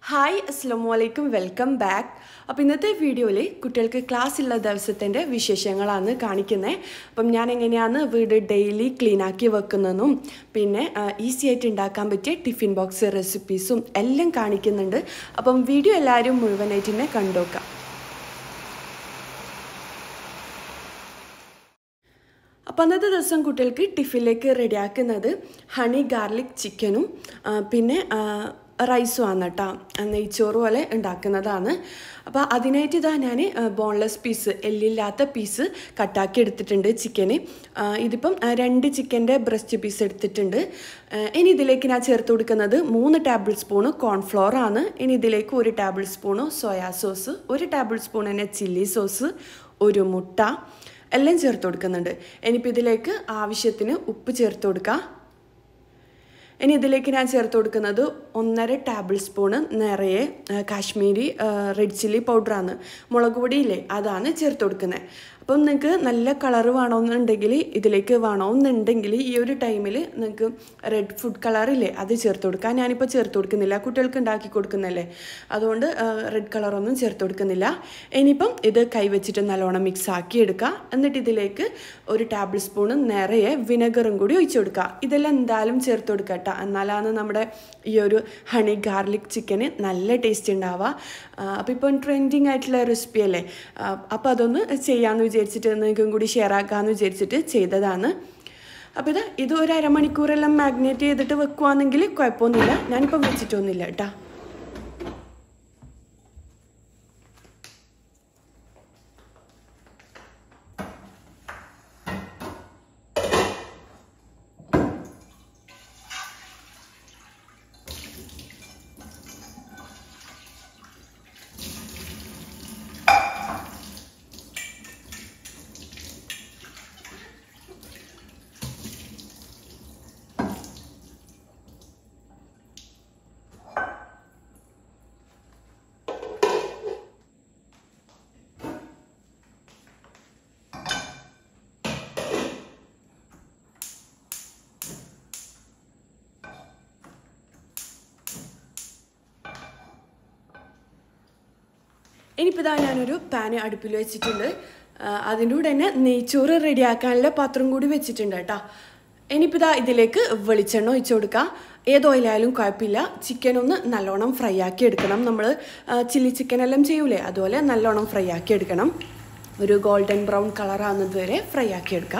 hi അസ്സാം വലൈക്കും welcome back അപ്പോൾ ഇന്നത്തെ വീഡിയോയിൽ കുട്ടികൾക്ക് ക്ലാസ് ഉള്ള ദിവസത്തിൻ്റെ വിശേഷങ്ങളാണ് കാണിക്കുന്നത് അപ്പം ഞാൻ എങ്ങനെയാണ് വീട് ഡെയിലി ക്ലീൻ ആക്കി വെക്കുന്നതെന്നും പിന്നെ ഈസി ആയിട്ട് ഉണ്ടാക്കാൻ പറ്റിയ ടിഫിൻ ബോക്സ് റെസിപ്പീസും എല്ലാം കാണിക്കുന്നുണ്ട് അപ്പം വീഡിയോ എല്ലാവരും മുഴുവനായിട്ട് തന്നെ കണ്ടുനോക്കാം അപ്പം അന്നത്തെ ദിവസം കുട്ടികൾക്ക് ടിഫിനിലേക്ക് റെഡിയാക്കുന്നത് ഹണി ഗാർലിക് ചിക്കനും പിന്നെ റൈസും ആണ് കേട്ടോ നെയ്ച്ചോറ് പോലെ ഉണ്ടാക്കുന്നതാണ് അപ്പോൾ അതിനായിട്ട് ഇതാ ഞാൻ ബോൺലെസ് പീസ് എല്ലില്ലാത്ത പീസ് കട്ടാക്കി എടുത്തിട്ടുണ്ട് ചിക്കന് ഇതിപ്പം രണ്ട് ചിക്കൻ്റെ ബ്രസ്റ്റ് പീസ് എടുത്തിട്ടുണ്ട് ഇനി ഇതിലേക്ക് ഞാൻ ചേർത്ത് കൊടുക്കുന്നത് മൂന്ന് ടേബിൾ സ്പൂണ് കോൺഫ്ലോർ ആണ് ഇനി ഇതിലേക്ക് ഒരു ടേബിൾ സ്പൂണ് സോയാ സോസ് ഒരു ടേബിൾ സ്പൂൺ തന്നെ ചില്ലി സോസ് ഒരു മുട്ട എല്ലാം ചേർത്ത് കൊടുക്കുന്നുണ്ട് ഇനിയിപ്പോൾ ഇതിലേക്ക് ആവശ്യത്തിന് ഉപ്പ് ചേർത്ത് കൊടുക്കുക ഇനി ഇതിലേക്ക് ഞാൻ ചേർത്ത് കൊടുക്കുന്നത് ഒന്നര ടേബിൾ സ്പൂണ് നിറയെ കാശ്മീരി റെഡ് ചില്ലി പൗഡറാണ് മുളക് പൊടിയില്ലേ അതാണ് ചേർത്ത് കൊടുക്കുന്നത് അപ്പം നിങ്ങൾക്ക് നല്ല കളറ് വേണമെന്നുണ്ടെങ്കിൽ ഇതിലേക്ക് വേണമെന്നുണ്ടെങ്കിൽ ഈ ഒരു ടൈമിൽ നിങ്ങൾക്ക് റെഡ് ഫുഡ് കളറില്ലേ അത് ചേർത്ത് കൊടുക്കുക ഞാനിപ്പോൾ ചേർത്ത് കൊടുക്കുന്നില്ല കുട്ടികൾക്ക് ഉണ്ടാക്കി കൊടുക്കുന്നല്ലേ അതുകൊണ്ട് റെഡ് കളറൊന്നും ചേർത്ത് കൊടുക്കുന്നില്ല ഇനിയിപ്പം ഇത് കൈവച്ചിട്ട് നല്ലോണം മിക്സ് ആക്കി എടുക്കുക എന്നിട്ട് ഇതിലേക്ക് ഒരു ടേബിൾ സ്പൂണ് നിറയെ വിനെഗറും കൂടി ഒഴിച്ചു കൊടുക്കുക ഇതെല്ലാം എന്തായാലും ചേർത്ത് കൊടുക്കുക കേട്ടോ എന്നാലാണ് നമ്മുടെ ഈ ഒരു ഹണി ഗാർലിക് ചിക്കന് നല്ല ടേസ്റ്റ് ഉണ്ടാവുക അപ്പോൾ ഇപ്പം ട്രെൻഡിങ് ആയിട്ടുള്ള റെസിപ്പി അല്ലേ അപ്പോൾ അതൊന്ന് ചെയ്യാമെന്ന് വിചാരിച്ചിട്ട് നിങ്ങൾക്കും കൂടി ഷെയർ ആക്കാമെന്ന് വിചാരിച്ചിട്ട് ചെയ്തതാണ് അപ്പോൾ ഇത് ഇത് ഒരു അരമണിക്കൂറെല്ലാം മാഗ്നേറ്റ് ചെയ്തിട്ട് വെക്കുവാണെങ്കിൽ കുഴപ്പമൊന്നുമില്ല ഞാനിപ്പം വെച്ചിട്ടൊന്നുമില്ല കേട്ടോ ഇനിയിപ്പോൾ ഇതാ ഞാനൊരു പാന് അടുപ്പിൽ വെച്ചിട്ടുണ്ട് അതിൻ്റെ കൂടെ തന്നെ നെയ്ച്ചോറ് റെഡിയാക്കാനുള്ള പാത്രം കൂടി വെച്ചിട്ടുണ്ട് കേട്ടോ ഇനിയിപ്പോൾ ഇതാ ഇതിലേക്ക് വെളിച്ചെണ്ണ ഒഴിച്ചു കൊടുക്കുക ഏത് ഓയിലായാലും കുഴപ്പമില്ല ചിക്കൻ ഒന്ന് നല്ലോണം ഫ്രൈ ആക്കി എടുക്കണം നമ്മൾ ചില്ലി ചിക്കൻ എല്ലാം ചെയ്യൂലേ അതുപോലെ നല്ലോണം ഫ്രൈ ആക്കി എടുക്കണം ഒരു ഗോൾഡൻ ബ്രൗൺ കളർ ആകുന്നത് വരെ ഫ്രൈ ആക്കി എടുക്കുക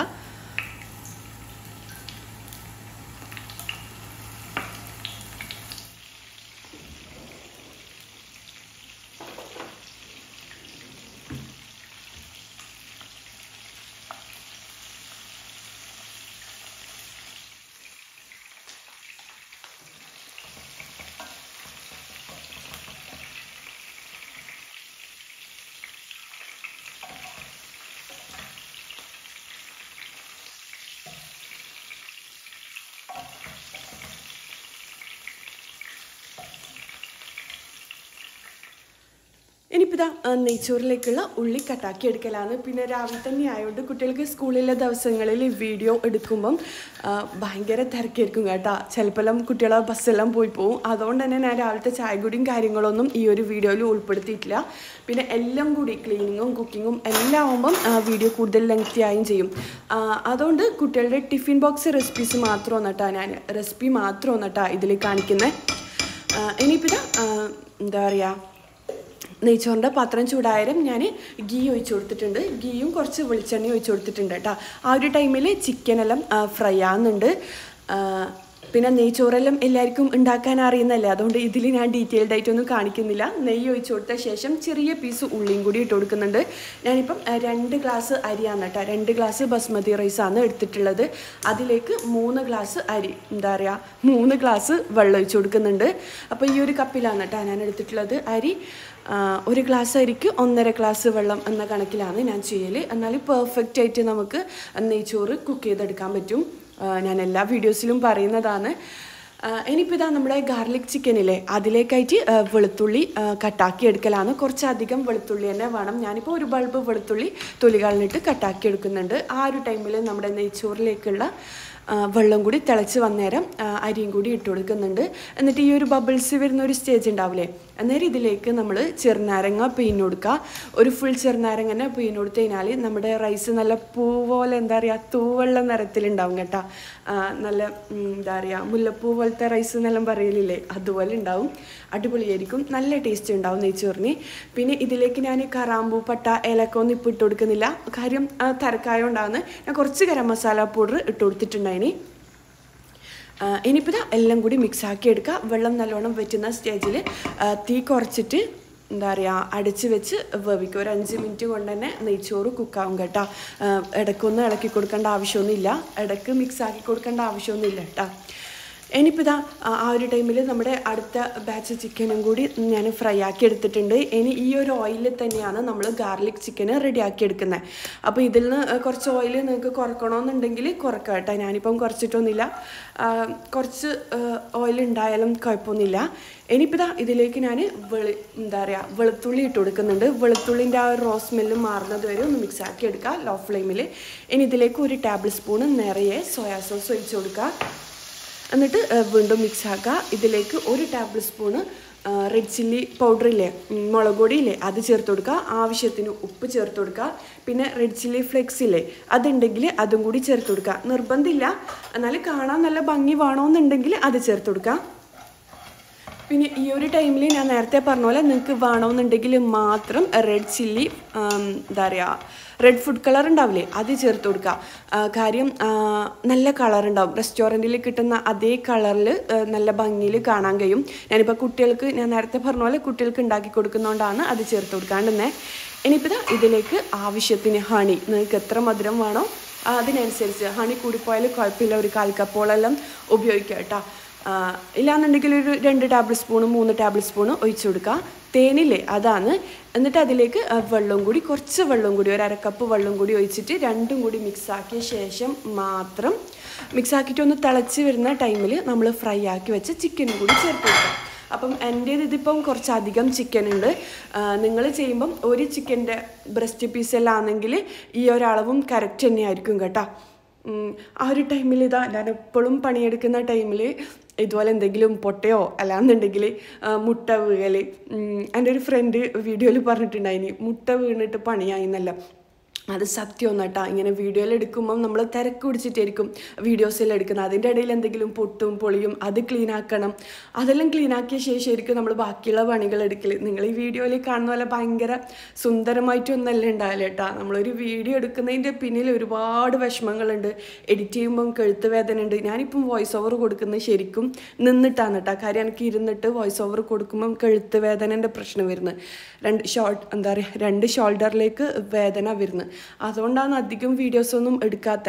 ഇനിയിപ്പോൾ ഇതാ നെയ്ച്ചോറിലേക്കുള്ള ഉള്ളി കട്ടാക്കി എടുക്കലാണ് പിന്നെ രാവിലെ തന്നെ ആയതുകൊണ്ട് കുട്ടികൾക്ക് സ്കൂളിലെ ദിവസങ്ങളിൽ വീഡിയോ എടുക്കുമ്പം ഭയങ്കര തിരക്കായിരിക്കും കേട്ടോ ചിലപ്പോഴെല്ലാം കുട്ടികളെ ബസ്സെല്ലാം പോയി പോകും അതുകൊണ്ട് തന്നെ ഞാൻ രാവിലത്തെ ചായ കുടിയും കാര്യങ്ങളൊന്നും ഈ ഒരു വീഡിയോയിൽ ഉൾപ്പെടുത്തിയിട്ടില്ല പിന്നെ എല്ലാം കൂടി ക്ലീനിങ്ങും കുക്കിങ്ങും എല്ലാം ആകുമ്പം വീഡിയോ കൂടുതൽ ലെങ്തി ആയും ചെയ്യും അതുകൊണ്ട് കുട്ടികളുടെ ടിഫിൻ ബോക്സ് റെസിപ്പീസ് മാത്രമാണ് കേട്ടോ ഞാൻ റെസിപ്പി മാത്രമാണ് കേട്ടോ ഇതിൽ കാണിക്കുന്നത് ഇനിയിപ്പോൾ ഇതാ എന്താ പറയുക നെയ്ച്ചോറിൻ്റെ പാത്രം ചൂടായാലും ഞാൻ ഗീ ഒഴിച്ചു കൊടുത്തിട്ടുണ്ട് ഗീയും കുറച്ച് വെളിച്ചെണ്ണ ഒഴിച്ചു കൊടുത്തിട്ടുണ്ട് കേട്ടോ ആ ഒരു ടൈമിൽ ചിക്കനെല്ലാം ഫ്രൈ ആകുന്നുണ്ട് പിന്നെ നെയ്ച്ചോറെല്ലാം എല്ലാവർക്കും ഉണ്ടാക്കാൻ അറിയുന്നല്ലേ അതുകൊണ്ട് ഇതിൽ ഞാൻ ഡീറ്റെയിൽഡ് ആയിട്ടൊന്നും കാണിക്കുന്നില്ല നെയ്യ് ഒഴിച്ചു കൊടുത്ത ശേഷം ചെറിയ പീസ് ഉള്ളിയും കൂടി ഇട്ട് കൊടുക്കുന്നുണ്ട് ഞാനിപ്പം രണ്ട് ഗ്ലാസ് അരിയാണ് കേട്ടോ രണ്ട് ഗ്ലാസ് ബസ്മതി റൈസാണ് എടുത്തിട്ടുള്ളത് അതിലേക്ക് മൂന്ന് ഗ്ലാസ് അരി എന്താ പറയുക മൂന്ന് ഗ്ലാസ് വെള്ളം ഒഴിച്ചു കൊടുക്കുന്നുണ്ട് അപ്പോൾ ഈ ഒരു കപ്പിലാണ് കേട്ടോ ഞാൻ എടുത്തിട്ടുള്ളത് അരി ഒരു ഗ്ലാസ് അരിക്ക് ഒന്നര ഗ്ലാസ് വെള്ളം എന്ന കണക്കിലാണ് ഞാൻ ചെയ്യൽ എന്നാൽ പെർഫെക്റ്റ് ആയിട്ട് നമുക്ക് നെയ്ച്ചോറ് കുക്ക് ചെയ്തെടുക്കാൻ പറ്റും ഞാൻ എല്ലാ വീഡിയോസിലും പറയുന്നതാണ് ഇനിയിപ്പോൾ ഇതാ നമ്മുടെ ഗാർലിക് ചിക്കനില്ലേ അതിലേക്കായിട്ട് വെളുത്തുള്ളി കട്ടാക്കി എടുക്കലാണ് കുറച്ചധികം വെളുത്തുള്ളി തന്നെ വേണം ഞാനിപ്പോൾ ഒരു ബൾബ് വെളുത്തുള്ളി തൊലികളിലിട്ട് കട്ടാക്കി എടുക്കുന്നുണ്ട് ആ ഒരു ടൈമിൽ നമ്മുടെ നെയ്ച്ചോറിലേക്കുള്ള ആ, വെള്ളം കൂടി തിളച്ച് വന്നേരം ആ, അരിയും കൂടി ഇട്ട് കൊടുക്കുന്നുണ്ട് എന്നിട്ട് ഈ ഒരു ബബിൾസ് വരുന്ന ഒരു സ്റ്റേജ് ഉണ്ടാവില്ലേ അന്നേരം ഇതിലേക്ക് നമ്മൾ ചെറുനാരങ്ങ പിഴിഞ്ഞ് കൊടുക്കുക ഒരു ഫുൾ ചെറുനാരങ്ങനെ പിഴിഞ്ഞ് കൊടുത്തു കഴിഞ്ഞാൽ നമ്മുടെ റൈസ് നല്ല പൂ പോലെ എന്താ പറയുക തൂവെള്ള നിറത്തിലുണ്ടാവും കേട്ടോ ആ, നല്ല ഉം, എന്താ പറയുക മുല്ലപ്പൂ പോലത്തെ റൈസ് എന്നെല്ലാം പറയലില്ലേ അതുപോലെ ഉണ്ടാവും അടിപൊളിയായിരിക്കും നല്ല ടേസ്റ്റ് ഉണ്ടാവും നെയ്ച്ചോറിന് പിന്നെ ഇതിലേക്ക് ഞാൻ കറാമ്പൂ പട്ട ഏലക്ക ഒന്നും ഇപ്പോൾ ഇട്ട് കൊടുക്കുന്നില്ല കാര്യം ആ, തിരക്കായോണ്ടാണ് ഞാൻ കുറച്ച് ഗരം മസാല പൗഡർ ഇട്ട് കൊടുത്തിട്ടുണ്ടായിന് ഇനിയിപ്പോൾ ഇതാ എല്ലാം കൂടി മിക്സ് ആക്കി എടുക്കുക വെള്ളം നല്ലോണം വെറ്റുന്ന സ്റ്റേജിൽ തീ കുറച്ചിട്ട് എന്താ പറയുക അടച്ച് വെച്ച് വേവിക്കുക ഒരു അഞ്ച് മിനിറ്റ് കൊണ്ട് തന്നെ നെയ്ച്ചോറ് കുക്കാവും കേട്ടോ ആ, ഇടയ്ക്കൊന്നും ഇളക്കി കൊടുക്കേണ്ട ആവശ്യമൊന്നുമില്ല ഇടയ്ക്ക് മിക്സ് ആക്കി കൊടുക്കേണ്ട ആവശ്യമൊന്നുമില്ല കേട്ടോ ഇനിയിപ്പോൾ ഇതാ ആ ആ ഒരു ടൈമിൽ നമ്മുടെ അടുത്ത ബാച്ച് ചിക്കനും കൂടി ഞാൻ ഫ്രൈ ആക്കി എടുത്തിട്ടുണ്ട് ഇനി ഈ ഒരു ഓയിലിൽ തന്നെയാണ് നമ്മൾ ഗാർലിക് ചിക്കന് റെഡി ആക്കി എടുക്കുന്നത് അപ്പോൾ ഇതിൽ നിന്ന് കുറച്ച് ഓയിൽ നിങ്ങൾക്ക് കുറക്കണമെന്നുണ്ടെങ്കിൽ കുറക്കാം കേട്ടോ ഞാനിപ്പം കുറച്ചിട്ടൊന്നുമില്ല ആ, കുറച്ച് ഓയിൽ ഉണ്ടായാലും കുഴപ്പമൊന്നുമില്ല ഇനിയിപ്പോൾ ഇതാ ഇതിലേക്ക് ഞാൻ വെളി എന്താ പറയുക വെളുത്തുള്ളി ഇട്ട് കൊടുക്കുന്നുണ്ട് വെളുത്തുള്ളിൻ്റെ ആ ഒരു റോ സ്മെല്ല് മാറുന്നത് വരെ ഒന്ന് മിക്സ് ആക്കി എടുക്കുക ലോ ഫ്ലെയിമിൽ ഇനി ഇതിലേക്ക് ഒരു ടേബിൾ സ്പൂണ് നിറയെ സോയാ സോസ് ഒഴിച്ച് കൊടുക്കുക എന്നിട്ട് ആ, വീണ്ടും മിക്സ് ആക്കുക ഇതിലേക്ക് ഒരു tablespoon red chilli powder ഇല്ലേ ഉം, മുളക് പൊടി ഇല്ലേ അത് ചേർത്ത് കൊടുക്കുക ആവശ്യത്തിന് ഉപ്പ് ചേർത്ത് കൊടുക്കുക പിന്നെ റെഡ് ചില്ലി ഫ്ലെക്സ് ഇല്ലേ അതുണ്ടെങ്കിൽ അതും കൂടി ചേർത്ത് കൊടുക്കുക നിർബന്ധമില്ല എന്നാൽ കാണാൻ നല്ല ഭംഗി വേണമെന്നുണ്ടെങ്കിൽ അത് ചേർത്ത് കൊടുക്കുക പിന്നെ ഈ ഒരു ടൈമിൽ ഞാൻ നേരത്തെ പറഞ്ഞ പോലെ നിങ്ങൾക്ക് വേണമെന്നുണ്ടെങ്കിൽ മാത്രം റെഡ് ചില്ലി എന്താ പറയുക റെഡ് ഫുഡ് കളർ ഉണ്ടാവില്ലേ അത് ചേർത്ത് കൊടുക്കുക ആ, കാര്യം ആ, നല്ല കളർ ഉണ്ടാവും റെസ്റ്റോറൻറ്റിൽ കിട്ടുന്ന അതേ കളറിൽ നല്ല ഭംഗിയിൽ കാണാൻ കഴിയും ഞാനിപ്പോൾ കുട്ടികൾക്ക് ഞാൻ നേരത്തെ പറഞ്ഞ പോലെ കുട്ടികൾക്ക് ഉണ്ടാക്കി കൊടുക്കുന്നതുകൊണ്ടാണ് അത് ചേർത്ത് കൊടുക്കാണ്ടെന്നേ ഇനിയിപ്പോൾ ദാ ഇതിലേക്ക് ആവശ്യത്തിന് ഹണി നിങ്ങൾക്ക് എത്ര മധുരം വേണോ ആ, അതിനനുസരിച്ച് ഹണി കൂടിപ്പോയാൽ കുഴപ്പമില്ല ഒരു കാൽ കപ്പോളെല്ലാം ഉപയോഗിക്കാം കേട്ടോ ആ, ഇല്ലാന്നുണ്ടെങ്കിൽ ഒരു രണ്ട് ടേബിൾ സ്പൂണ് മൂന്ന് ടേബിൾ സ്പൂണ് ഒഴിച്ചു കൊടുക്കുക തേനില്ലേ അതാണ് എന്നിട്ട് അതിലേക്ക് ആ, വെള്ളം കൂടി കുറച്ച് വെള്ളം കൂടി ഒരു അരക്കപ്പ് വെള്ളം കൂടി ഒഴിച്ചിട്ട് രണ്ടും കൂടി മിക്സ് ആക്കിയ ശേഷം മാത്രം മിക്സ് ആക്കിയിട്ട് ഒന്ന് തിളച്ച് വരുന്ന ടൈമിൽ നമ്മൾ ഫ്രൈ ആക്കി വെച്ച് ചിക്കനും കൂടി ചേർത്ത് കൊടുക്കാം അപ്പം എൻ്റേത് ഇതിപ്പം കുറച്ചധികം ചിക്കൻ ഉണ്ട് നിങ്ങൾ ചെയ്യുമ്പം ഒരു ചിക്കൻ്റെ ബ്രസ്റ്റ് പീസെല്ലാം ആണെങ്കിൽ ഈ ഒരളവും കറക്റ്റ് തന്നെയായിരിക്കും കേട്ടോ ഉം, ആ ഒരു ടൈമിൽ ഇതാ ഞാൻ എപ്പോഴും പണിയെടുക്കുന്ന ടൈമിൽ ഇതുപോലെ എന്തെങ്കിലും പൊട്ടയോ അല്ലാന്നുണ്ടെങ്കിൽ ആ, മുട്ട വീഴൽ എൻ്റെ ഒരു ഫ്രണ്ട് വീഡിയോയിൽ പറഞ്ഞിട്ടുണ്ടായിനി മുട്ട വീണിട്ട് പണിയായി എന്നല്ല അത് സത്യം കേട്ടോ ഇങ്ങനെ വീഡിയോയിൽ എടുക്കുമ്പം നമ്മൾ തിരക്ക് പിടിച്ചിട്ടായിരിക്കും വീഡിയോസിൽ എടുക്കുന്നത് അതിൻ്റെ ഇടയിൽ എന്തെങ്കിലും പൊട്ടും പൊളിയും അത് ക്ലീൻ ആക്കണം അതെല്ലാം ക്ലീൻ ആക്കിയ ശേഷമായിരിക്കും നമ്മൾ ബാക്കിയുള്ള പണികൾ എടുക്കൽ നിങ്ങൾ ഈ വീഡിയോയിൽ കാണുന്ന പോലെ ഭയങ്കര സുന്ദരമായിട്ടൊന്നല്ല ഉണ്ടാവില്ല കേട്ടോ നമ്മളൊരു വീഡിയോ എടുക്കുന്നതിൻ്റെ പിന്നിൽ ഒരുപാട് വിഷമങ്ങളുണ്ട് എഡിറ്റ് ചെയ്യുമ്പം കഴുത്ത് വേദന ഉണ്ട് ഞാനിപ്പം വോയിസ് ഓവർ കൊടുക്കുന്നത് ശരിക്കും നിന്നിട്ടാണ് കേട്ടോ കാര്യം എനിക്ക് ഇരുന്നിട്ട് വോയിസ് ഓവർ കൊടുക്കുമ്പം കഴുത്ത് വേദനൻ്റെ പ്രശ്നം വരുന്നത് രണ്ട് ഷോൾഡ് എന്താ പറയുക രണ്ട് ഷോൾഡറിലേക്ക് വേദന വരുന്നത് അതുകൊണ്ടാണ് അധികം വീഡിയോസൊന്നും എടുക്കാത്ത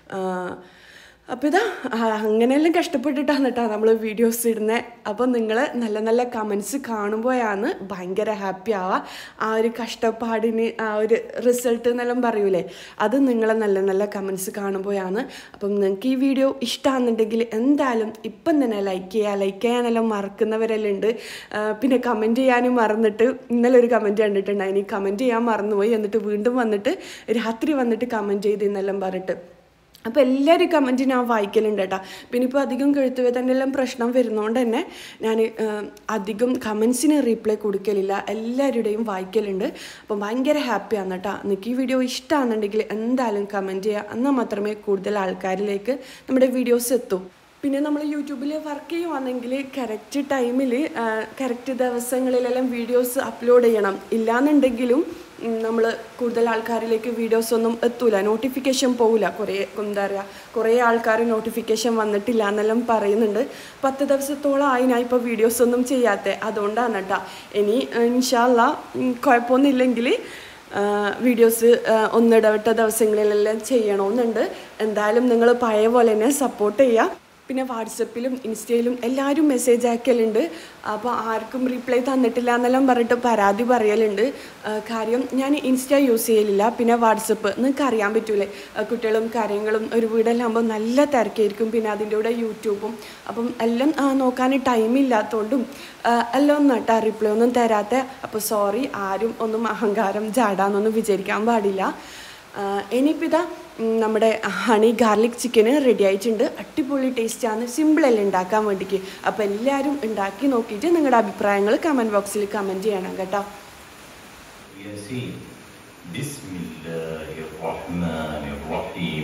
അപ്പോൾ ഇതാ ആ, അങ്ങനെയെല്ലാം കഷ്ടപ്പെട്ടിട്ടാണ് കേട്ടോ നമ്മൾ വീഡിയോസ് ഇടുന്നത് അപ്പോൾ നിങ്ങൾ നല്ല നല്ല കമൻസ് കാണുമ്പോഴാണ് ഭയങ്കര ഹാപ്പി ആവുക ആ ഒരു കഷ്ടപ്പാടിന് ആ ഒരു റിസൾട്ട് എന്നെല്ലാം പറയൂലേ അത് നിങ്ങളെ നല്ല നല്ല കമൻസ് കാണുമ്പോഴാണ് അപ്പം നിങ്ങൾക്ക് ഈ വീഡിയോ ഇഷ്ടമാണെന്നുണ്ടെങ്കിൽ എന്തായാലും ഇപ്പം തന്നെ ലൈക്ക് ചെയ്യുക ലൈക്ക് ചെയ്യാനെല്ലാം മറക്കുന്നവരെല്ലാം ഉണ്ട് ആ, പിന്നെ കമൻറ്റ് ചെയ്യാനും മറന്നിട്ട് ഇന്നലെ ഒരു കമൻറ്റ് കണ്ടിട്ടുണ്ടായിനി കമൻറ്റ് ചെയ്യാൻ മറന്നുപോയി എന്നിട്ട് വീണ്ടും വന്നിട്ട് രാത്രി വന്നിട്ട് കമൻറ്റ് ചെയ്ത് എന്നെല്ലാം പറഞ്ഞിട്ട് അപ്പോൾ എല്ലാവരും കമൻറ്റ് ഞാൻ വായിക്കലുണ്ട് കേട്ടോ പിന്നെ ഇപ്പോൾ അധികം കഴുത്തുവേദന എല്ലാം പ്രശ്നം വരുന്നതുകൊണ്ട് തന്നെ ഞാൻ അധികം കമൻസിന് റീപ്ലൈ കൊടുക്കലില്ല എല്ലാവരുടെയും വായിക്കലുണ്ട് അപ്പം ഭയങ്കര ഹാപ്പിയാണ് കേട്ടോ നിങ്ങൾക്ക് ഈ വീഡിയോ ഇഷ്ടമാണെന്നുണ്ടെങ്കിൽ എന്തായാലും കമൻറ്റ് ചെയ്യുക എന്നാൽ മാത്രമേ കൂടുതൽ ആൾക്കാരിലേക്ക് നമ്മുടെ വീഡിയോസ് എത്തൂ പിന്നെ നമ്മൾ യൂട്യൂബിൽ വർക്ക് ചെയ്യുവാണെങ്കിൽ കറക്റ്റ് ടൈമിൽ കറക്റ്റ് ദിവസങ്ങളിലെല്ലാം വീഡിയോസ് അപ്ലോഡ് ചെയ്യണം ഇല്ലാന്നുണ്ടെങ്കിലും നമ്മൾ കൂടുതൽ ആൾക്കാരിലേക്ക് വീഡിയോസ് ഒന്നും എത്തൂല നോട്ടിഫിക്കേഷൻ പോവില്ല കുറേ എന്താ പറയുക കുറേ ആൾക്കാർ നോട്ടിഫിക്കേഷൻ വന്നിട്ടില്ല എന്നെല്ലാം പറയുന്നുണ്ട് പത്ത് ദിവസത്തോളമായി ഞാൻ ഇപ്പോൾ വീഡിയോസ് ഒന്നും ചെയ്യാത്ത അതുകൊണ്ടാണ് കേട്ടോ ഇനി ഇൻഷാല്ല കുഴപ്പമൊന്നുമില്ലെങ്കിൽ വീഡിയോസ് ഒന്നിടവിട്ട ദിവസങ്ങളിലെല്ലാം ചെയ്യണമെന്നുണ്ട് എന്തായാലും നിങ്ങൾ പഴയ പോലെ തന്നെ സപ്പോർട്ട് ചെയ്യുക പിന്നെ വാട്സപ്പിലും ഇൻസ്റ്റയിലും എല്ലാവരും മെസ്സേജ് അയക്കലുണ്ട് അപ്പോൾ ആർക്കും റിപ്ലൈ തന്നിട്ടില്ല എന്നെല്ലാം പറഞ്ഞിട്ട് പരാതി പറയലുണ്ട് ആ, കാര്യം ഞാൻ ഇൻസ്റ്റ യൂസ് ചെയ്യലില്ല പിന്നെ വാട്സപ്പ് നിങ്ങൾക്ക് അറിയാൻ പറ്റൂലേ ആ, കുട്ടികളും കാര്യങ്ങളും ഒരു വീടെല്ലാം ആകുമ്പോൾ നല്ല തിരക്കായിരിക്കും പിന്നെ അതിൻ്റെ കൂടെ യൂട്യൂബും അപ്പം എല്ലാം ആ, നോക്കാൻ ടൈം ഇല്ലാത്തതുകൊണ്ടും ആ, എല്ലാം ഒന്നും കേട്ടോ റിപ്ലൈ ഒന്നും തരാത്ത അപ്പോൾ സോറി ആരും ഒന്നും അഹങ്കാരം ജാടാന്നൊന്നും വിചാരിക്കാൻ പാടില്ല ഇനിയിപ്പോൾ ഇതാ ഉം, നമ്മുടെ ഹണി ഗാർലിക് ചിക്കന് റെഡി ആയിട്ടുണ്ട് അടിപൊളി ടേസ്റ്റാണ് സിമ്പിളല്ലേ ഉണ്ടാക്കാൻ വേണ്ടിക്ക് അപ്പോൾ എല്ലാവരും ഉണ്ടാക്കി നോക്കിയിട്ട് നിങ്ങളുടെ അഭിപ്രായങ്ങൾ കമൻറ്റ് ബോക്സിൽ കമൻറ്റ് ചെയ്യണം കേട്ടോ ياسين بسم الله الرحمن الرحيم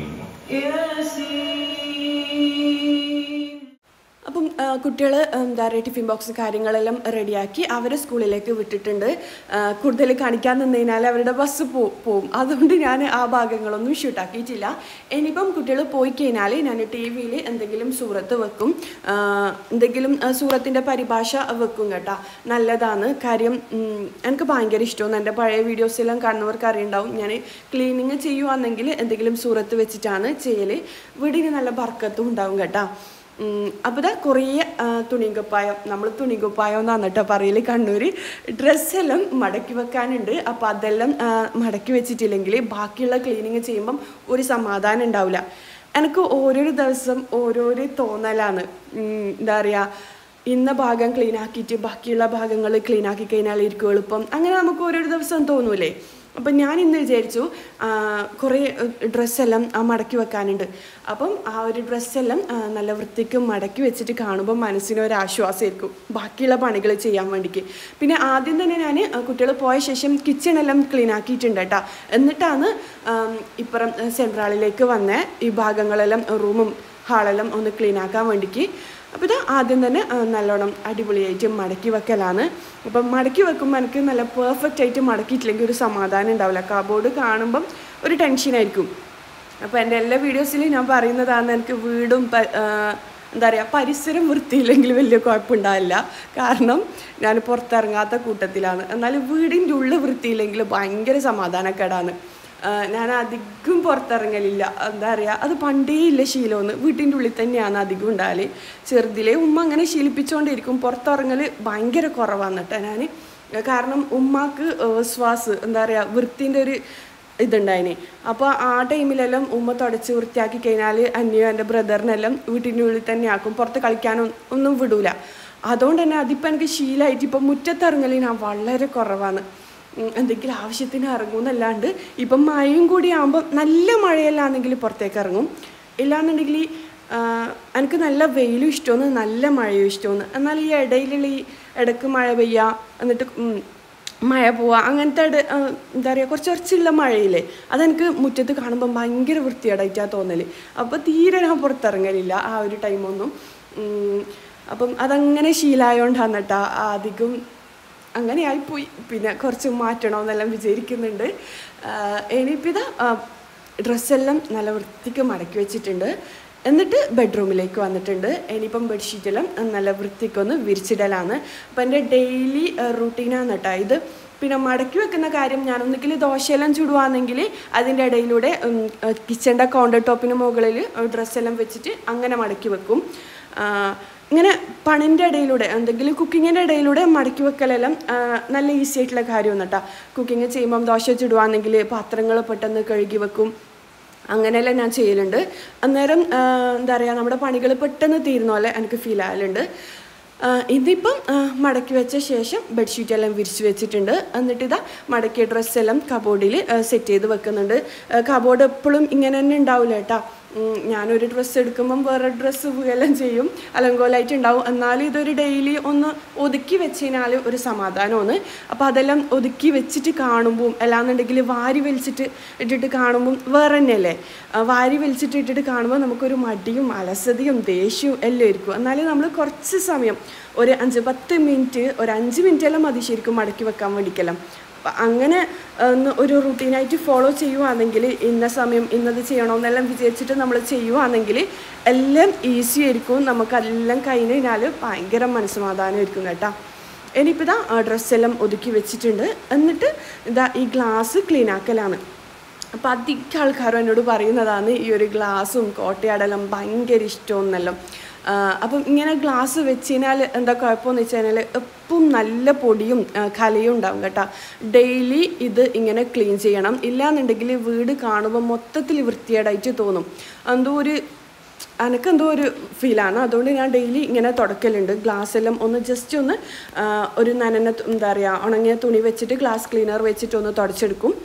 അപ്പം കുട്ടികൾ എന്താ പറയുക ടിഫിൻ ബോക്സ് കാര്യങ്ങളെല്ലാം റെഡിയാക്കി അവരെ സ്കൂളിലേക്ക് വിട്ടിട്ടുണ്ട് ആ, കൂടുതൽ കാണിക്കാൻ നിന്ന് കഴിഞ്ഞാൽ അവരുടെ ബസ് പോ പോവും അതുകൊണ്ട് ഞാൻ ആ ഭാഗങ്ങളൊന്നും ഷൂട്ടാക്കിയിട്ടില്ല ഇനിയിപ്പം കുട്ടികൾ പോയി കഴിഞ്ഞാൽ ഞാൻ ടി വിയിൽ എന്തെങ്കിലും സൂറത്ത് വെക്കും ആ, എന്തെങ്കിലും ആ, സൂറത്തിൻ്റെ പരിഭാഷ വെക്കും കേട്ടോ നല്ലതാണ് കാര്യം ഉം, എനിക്ക് ഭയങ്കര ഇഷ്ടമാണ് എൻ്റെ പഴയ വീഡിയോസെല്ലാം കാണുന്നവർക്ക് അറിയുണ്ടാവും ഞാൻ ക്ലീനിങ് ചെയ്യുവാണെങ്കിൽ എന്തെങ്കിലും സൂറത്ത് വെച്ചിട്ടാണ് ചെയ്യൽ വീടിന് നല്ല ബർക്കത്തും ഉണ്ടാവും കേട്ടോ അപ്പോൾ ഇതാ കുറേ തുണികുപ്പായം നമ്മൾ തുണികുപ്പായം എന്നാണ് കേട്ടോ പറയൽ കണ്ണൂർ ഡ്രസ്സെല്ലാം മടക്കി വെക്കാനുണ്ട് അപ്പോൾ അതെല്ലാം ആ, മടക്കി വെച്ചിട്ടില്ലെങ്കിൽ ബാക്കിയുള്ള ക്ലീനിങ് ചെയ്യുമ്പം ഒരു സമാധാനം ഉണ്ടാവില്ല എനിക്ക് ഓരോരോ ദിവസം ഓരോരോ തോന്നലാണ് ഉം, എന്താ പറയുക ഇന്ന ഭാഗം ക്ലീൻ ആക്കിയിട്ട് ബാക്കിയുള്ള ഭാഗങ്ങൾ ക്ലീൻ ആക്കി കഴിഞ്ഞാൽ ഇരിക്കും എളുപ്പം അങ്ങനെ നമുക്ക് ഓരോരോ ദിവസം തോന്നൂലേ അപ്പം ഞാൻ ഇന്ന് വിചാരിച്ചു ആ, കുറേ ഡ്രസ്സെല്ലാം ആ മടക്കി വെക്കാനുണ്ട് അപ്പം ആ ഒരു ഡ്രസ്സെല്ലാം ആ, നല്ല വൃത്തിക്ക് മടക്കി വെച്ചിട്ട് കാണുമ്പോൾ മനസ്സിനൊരു ആശ്വാസമായിരിക്കും ബാക്കിയുള്ള പണികൾ ചെയ്യാൻ വേണ്ടിക്ക് പിന്നെ ആദ്യം തന്നെ ഞാൻ കുട്ടികൾ പോയ ശേഷം കിച്ചണെല്ലാം ക്ലീൻ ആക്കിയിട്ടുണ്ട് കേട്ടോ എന്നിട്ടാണ് ആം, ഇപ്പുറം സെൻട്രാളിലേക്ക് വന്ന ഈ ഭാഗങ്ങളെല്ലാം റൂമും ഹാളെല്ലാം ഒന്ന് ക്ലീൻ ആക്കാൻ വേണ്ടിക്ക് അപ്പോൾ ഇത് ആദ്യം തന്നെ ആ, നല്ലോണം അടിപൊളിയായിട്ട് മടക്കി വെക്കലാണ് അപ്പം മടക്കി വെക്കുമ്പോൾ എനിക്ക് നല്ല പെർഫെക്റ്റ് ആയിട്ട് മടക്കിയിട്ടില്ലെങ്കിൽ ഒരു സമാധാനം ഉണ്ടാവില്ല കബോർഡ് കാണുമ്പം ഒരു ടെൻഷനായിരിക്കും അപ്പോൾ എൻ്റെ എല്ലാ വീഡിയോസിലും ഞാൻ പറയുന്നതാണ് എനിക്ക് വീടും പ- ആ, എന്താ പറയുക പരിസരം വൃത്തിയില്ലെങ്കിൽ വലിയ കുഴപ്പമുണ്ടാവില്ല കാരണം ഞാൻ പുറത്തിറങ്ങാത്ത കൂട്ടത്തിലാണ് എന്നാൽ വീടിൻ്റെ ഉള്ളിൽ വൃത്തിയില്ലെങ്കിൽ ഭയങ്കര സമാധാനക്കേടാണ് ആ, ഞാൻ അധികം പുറത്തിറങ്ങലില്ല എന്താ പറയുക അത് പണ്ടേ ഇല്ല ശീലമൊന്ന് വീട്ടിൻ്റെ ഉള്ളിൽ തന്നെയാണ് അധികം ഉണ്ടാകല് ചെറുതിലെ ഉമ്മ അങ്ങനെ ശീലിപ്പിച്ചുകൊണ്ടിരിക്കും പുറത്തിറങ്ങൽ ഭയങ്കര കുറവാണ് കേട്ടോ ഞാൻ കാരണം ഉമ്മാക്ക് ശ്വാസ് എന്താ പറയുക വൃത്തിൻ്റെ ഒരു ഇതുണ്ടായിന് അപ്പോൾ ആ ടൈമിലെല്ലാം ഉമ്മ തുടച്ച് വൃത്തിയാക്കി കഴിഞ്ഞാൽ അന്യോ എൻ്റെ ബ്രദറിനെല്ലാം വീട്ടിൻ്റെ ഉള്ളിൽ തന്നെ ആക്കും പുറത്ത് കളിക്കാനും ഒന്നും വിടൂല അതുകൊണ്ട് തന്നെ അതിപ്പോൾ എനിക്ക് ശീലമായിട്ട് ഇപ്പം മുറ്റത്തിറങ്ങൽ ഞാൻ വളരെ കുറവാണ് ഉം, എന്തെങ്കിലും ആവശ്യത്തിന് ഇറങ്ങുമെന്നല്ലാണ്ട് ഇപ്പം മഴയും കൂടി ആകുമ്പോൾ നല്ല മഴയല്ലാണെങ്കിൽ പുറത്തേക്ക് ഇറങ്ങും ഇല്ലാന്നുണ്ടെങ്കിൽ ആ, എനിക്ക് നല്ല വെയിലും ഇഷ്ടമാണ് നല്ല മഴയും ഇഷ്ടമാണ് എന്നാൽ ഈ ഇടയിലുള്ള ഈ ഇടയ്ക്ക് മഴ പെയ്യുക എന്നിട്ട് ഉം, മഴ പോവുക അങ്ങനത്തെ ഇട- ആ, എന്താ പറയുക കുറച്ച് കുറച്ചുള്ള മഴയില്ലേ അതെനിക്ക് മുറ്റത്ത് കാണുമ്പോൾ ഭയങ്കര വൃത്തിയേടായിട്ടാണ് തോന്നൽ അപ്പോൾ തീരെ ഞാൻ പുറത്തിറങ്ങലില്ല ആ ഒരു ടൈമൊന്നും ഉം, അപ്പം അതങ്ങനെ ശീലമായോണ്ടാണ് കേട്ടോ അധികം അങ്ങനെ ആയിപ്പോയി പിന്നെ കുറച്ച് മാറ്റണമെന്നെല്ലാം വിചാരിക്കുന്നുണ്ട് ഇനിയിപ്പോൾ ഇതാ ഡ്രസ്സെല്ലാം നല്ല വൃത്തിക്ക് മടക്കി വെച്ചിട്ടുണ്ട് എന്നിട്ട് ബെഡ്റൂമിലേക്ക് വന്നിട്ടുണ്ട് ഇനിയിപ്പം ബെഡ്ഷീറ്റെല്ലാം നല്ല വൃത്തിക്കൊന്ന് വിരിച്ചിടലാണ് അപ്പം എൻ്റെ ഡെയിലി റൂട്ടീനാണ് കേട്ടോ ഇത് പിന്നെ മടക്കി വെക്കുന്ന കാര്യം ഞാൻ ഒന്നുകിൽ ദോശയെല്ലാം ചുടുവാണെങ്കിൽ അതിൻ്റെ ഇടയിലൂടെ കിച്ചൻ്റെ കൗണ്ടർ ടോപ്പിന് മുകളിൽ ഡ്രസ്സെല്ലാം വെച്ചിട്ട് അങ്ങനെ മടക്കി വെക്കും ആ, ഇങ്ങനെ പണിൻ്റെ ഇടയിലൂടെ എന്തെങ്കിലും കുക്കിങ്ങിൻ്റെ ഇടയിലൂടെ മടക്കി വെക്കലെല്ലാം ആ, നല്ല ഈസി ആയിട്ടുള്ള കാര്യമാണ് കേട്ടോ കുക്കിംഗ് ചെയ്യുമ്പം ദോശ ചുടുവാണെങ്കിൽ പാത്രങ്ങൾ പെട്ടെന്ന് കഴുകി വെക്കും അങ്ങനെയെല്ലാം ഞാൻ ചെയ്യലുണ്ട് അന്നേരം ആ, എന്താ പറയുക നമ്മുടെ പണികൾ പെട്ടെന്ന് തീരുന്ന പോലെ എനിക്ക് ഫീൽ ആകലുണ്ട് ആ, ഇതിപ്പം ആ, മടക്കി വെച്ച ശേഷം ബെഡ്ഷീറ്റ് എല്ലാം വിരിച്ച് വെച്ചിട്ടുണ്ട് എന്നിട്ട് ഇതാ മടക്കിയ ഡ്രസ്സെല്ലാം കബോർഡിൽ സെറ്റ് ചെയ്ത് വെക്കുന്നുണ്ട് കബോർഡ് എപ്പോഴും ഇങ്ങനെ തന്നെ ഉണ്ടാവില്ല കേട്ടോ ഉം, ഞാനൊരു ഡ്രസ്സ് എടുക്കുമ്പം വേറെ ഡ്രസ്സ് എല്ലാം ചെയ്യും അലങ്കോലായിട്ട് ഉണ്ടാവും എന്നാലും ഇതൊരു ഡെയിലി ഒന്ന് ഒതുക്കി വെച്ച് കഴിഞ്ഞാൽ ഒരു സമാധാനമാണ് അപ്പോൾ അതെല്ലാം ഒതുക്കി വെച്ചിട്ട് കാണുമ്പോൾ അല്ലാന്നുണ്ടെങ്കിൽ വാരി വലിച്ചിട്ട് ഇട്ടിട്ട് കാണുമ്പം വേറെ തന്നെയല്ലേ ആ, വാരി വലിച്ചിട്ട് ഇട്ടിട്ട് കാണുമ്പോൾ നമുക്കൊരു മടിയും അലസതയും ദേഷ്യവും എല്ലാം ഇരിക്കും എന്നാലും നമ്മൾ കുറച്ച് സമയം ഒരു അഞ്ച് പത്ത് മിനിറ്റ് ഒരു അഞ്ച് മിനിറ്റ് എല്ലാം മതി ശരിക്കും മടക്കി വെക്കാൻ വേണ്ടിക്കെല്ലാം അപ്പൊ അങ്ങനെ ഒന്ന് ഒരു റുട്ടീനായിട്ട് ഫോളോ ചെയ്യുവാണെങ്കിൽ ഇന്ന സമയം ഇന്നത് ചെയ്യണമെന്നെല്ലാം വിചാരിച്ചിട്ട് നമ്മൾ ചെയ്യുവാണെങ്കിൽ എല്ലാം ഈസി ആയിരിക്കും നമുക്കെല്ലാം കഴിഞ്ഞ് കഴിഞ്ഞാൽ ഭയങ്കര മനസ്സമാധാനമായിരിക്കും കേട്ടോ ഇനിയിപ്പോൾ ഇതാ ഡ്രസ്സെല്ലാം ഒതുക്കി വെച്ചിട്ടുണ്ട് എന്നിട്ട് ഇതാ ഈ ഗ്ലാസ് ക്ലീൻ ആക്കലാണ് അപ്പോൾ അധികം ആൾക്കാരും എന്നോട് പറയുന്നതാണ് ഈ ഒരു ഗ്ലാസും കോട്ടയാടെല്ലാം ഭയങ്കര ഇഷ്ടമെന്നല്ലോ ആ, അപ്പം ഇങ്ങനെ ഗ്ലാസ് വെച്ച് കഴിഞ്ഞാൽ എന്താ കുഴപ്പമെന്ന് വെച്ച് കഴിഞ്ഞാൽ എപ്പം നല്ല പൊടിയും ആ, കലയും ഉണ്ടാവും കേട്ടോ ഡെയിലി ഇത് ഇങ്ങനെ ക്ലീൻ ചെയ്യണം ഇല്ലാന്നുണ്ടെങ്കിൽ വീട് കാണുമ്പോൾ മൊത്തത്തിൽ വൃത്തികേടായിട്ട് തോന്നും എന്തോ ഒരു എനക്കെന്തോ ഒരു ഫീലാണ് അതുകൊണ്ട് ഞാൻ ഡെയിലി ഇങ്ങനെ തുടക്കലുണ്ട് ഗ്ലാസ് എല്ലാം ഒന്ന് ജസ്റ്റ് ഒന്ന് ആ, ഒരു നനന തു- എന്താ പറയുക ഉണങ്ങിയ തുണി വെച്ചിട്ട് ഗ്ലാസ് ക്ലീനർ വെച്ചിട്ട് ഒന്ന് തുടച്ചെടുക്കും